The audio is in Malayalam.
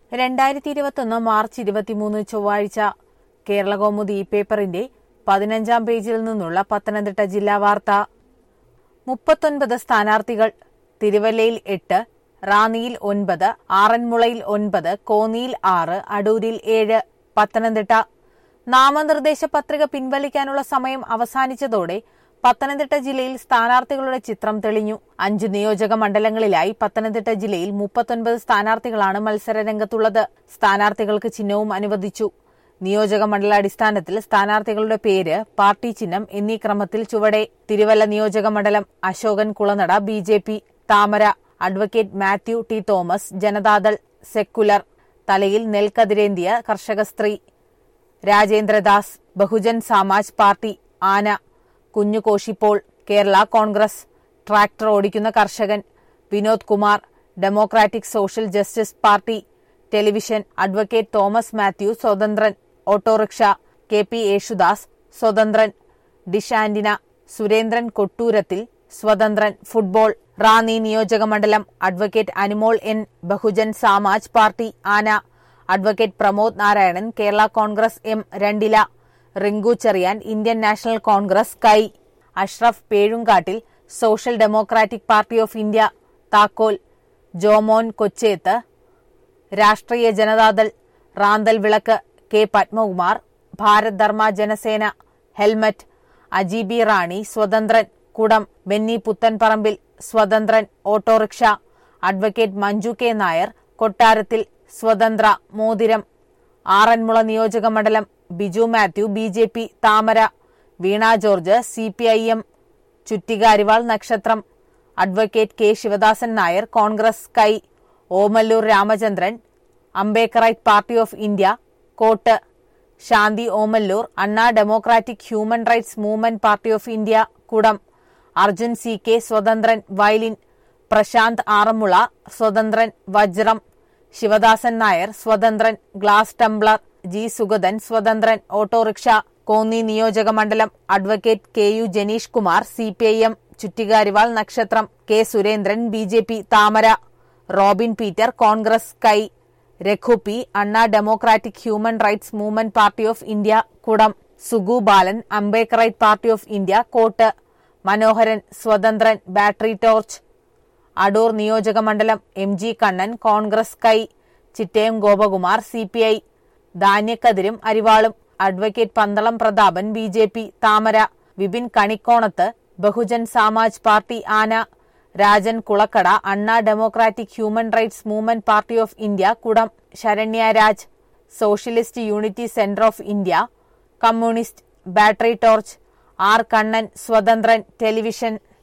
രണ്ടായിരത്തി ഇരുപത്തൊന്ന് മാർച്ച് ഇരുപത്തിമൂന്ന് ചൊവ്വാഴ്ച കേരളകൗമുദി ഈ പേപ്പറിന്റെ പതിനഞ്ചാം പേജിൽ നിന്നുള്ള പത്തനംതിട്ട ജില്ലാ വാർത്ത മുപ്പത്തൊൻപത് സ്ഥാനാർത്ഥികൾ തിരുവല്ലയിൽ എട്ട് റാന്നിയിൽ ഒൻപത് ആറന്മുളയിൽ ഒൻപത് കോന്നിയിൽ ആറ് അടൂരിൽ ഏഴ് പത്തനംതിട്ട നാമനിർദ്ദേശ പത്രിക പിൻവലിക്കാനുള്ള സമയം അവസാനിച്ചതോടെ പത്തനംതിട്ട ജില്ലയിൽ സ്ഥാനാർത്ഥികളുടെ ചിത്രം തെളിഞ്ഞു അഞ്ച് നിയോജക മണ്ഡലങ്ങളിലായി പത്തനംതിട്ട ജില്ലയിൽ മുപ്പത്തൊൻപത് സ്ഥാനാർത്ഥികളാണ് മത്സര രംഗത്തുള്ളത് സ്ഥാനാർത്ഥികൾക്ക് ചിഹ്നവും അനുവദിച്ചു നിയോജക മണ്ഡലാടിസ്ഥാനത്തിൽ സ്ഥാനാർത്ഥികളുടെ പേര് പാർട്ടി ചിഹ്നം എന്നീ ക്രമത്തിൽ ചുവടെ തിരുവല്ല നിയോജക മണ്ഡലം Ashokan Kulanada B J P താമര advocate Mathew T Thomas Janatadal Secular തലയിൽ നെൽക്കതിരേന്തിയ കർഷക സ്ത്രീ രാജേന്ദ്രദാസ് ബഹുജൻ സമാജ് പാർട്ടി ആന കുഞ്ഞു കോഷിപ്പോൾ കേരള കോൺഗ്രസ് ട്രാക്ടർ ഓടിക്കുന്ന കർഷകൻ Vinod Kumar Democratic Social Justice Party television advocate Thomas Mathew സ്വതന്ത്രൻ ഓട്ടോറിക്ഷ കെ പി യേശുദാസ് സ്വതന്ത്രൻ ഡിഷ് ആന്റിന സുരേന്ദ്രൻ കൊട്ടൂരത്തിൽ സ്വതന്ത്രൻ ഫുട്ബോൾ റാന്നി നിയോജക മണ്ഡലം advocate Anumol N Bahujan Samaj Party ആന advocate Pramod Narayanan Kerala Congress M രണ്ടില Rinku Cheriyan Indian National Congress കൈ Ashraf Pezhumkattil Social Democratic Party of India താക്കോൽ ജോമോൻ കൊച്ചേത്ത് രാഷ്ട്രീയ ജനതാദൾ റാന്തൽ വിളക്ക് കെ പത്മകുമാർ ഭാരത് ധർമ്മ ജനസേന ഹെൽമറ്റ് അജീബി റാണി സ്വതന്ത്രൻ കുടം ബെന്നി പുത്തൻപറമ്പിൽ സ്വതന്ത്രൻ autorickshaw advocate Manju K Nair Kottarathil സ്വതന്ത്ര മോതിരം ആറന്മുള നിയോജക മണ്ഡലം Biju Mathew B J P താമര Veena George C P I M ചുറ്റികാരിവാൾ നക്ഷത്രം advocate K Sivadasan Nair Congress കൈ Omallur Ramachandran Ambedkarite Party of India coat Shanthi Omallur Anna Democratic Human Rights Movement Party of India കുടം അർജുൻ സി കെ സ്വതന്ത്രൻ വയലിൻ പ്രശാന്ത് ആറന്മുള സ്വതന്ത്രൻ വജ്രം ശിവദാസൻ നായർ സ്വതന്ത്രൻ ഗ്ലാസ് ടംബ്ലർ ജി സുഗതൻ സ്വതന്ത്രൻ ഓട്ടോറിക്ഷ കോന്നി നിയോജക മണ്ഡലം advocate K U Jineesh Kumar C P I M ചുറ്റികാരിവാൾ നക്ഷത്രം K Surendran B J P താമര റോബിൻ പീറ്റർ കോൺഗ്രസ് കൈ Raghu P Anna Democratic Human Rights Movement Party of India കുടം Sugu Balan Ambedkarite Party of India coat Manoharan സ്വതന്ത്രൻ ബാറ്ററി ടോർച്ച് അടൂർ നിയോജക മണ്ഡലം എം ജി കണ്ണൻ കോൺഗ്രസ് കൈ Chittayam Gopakumar C P I ധാന്യക്കതിരും അരിവാളും advocate Pandalam Prathapan B J P താമര വിപിൻ കണിക്കോണത്ത് ബഹുജൻ സമാജ് പാർട്ടി ആന Rajan Kulakkada Anna Democratic Human Rights Movement Party of India കുടം Saranya Raj Socialist Unity Centre of India Communist battery torch R Kannan സ്വതന്ത്രൻ ടെലിവിഷൻ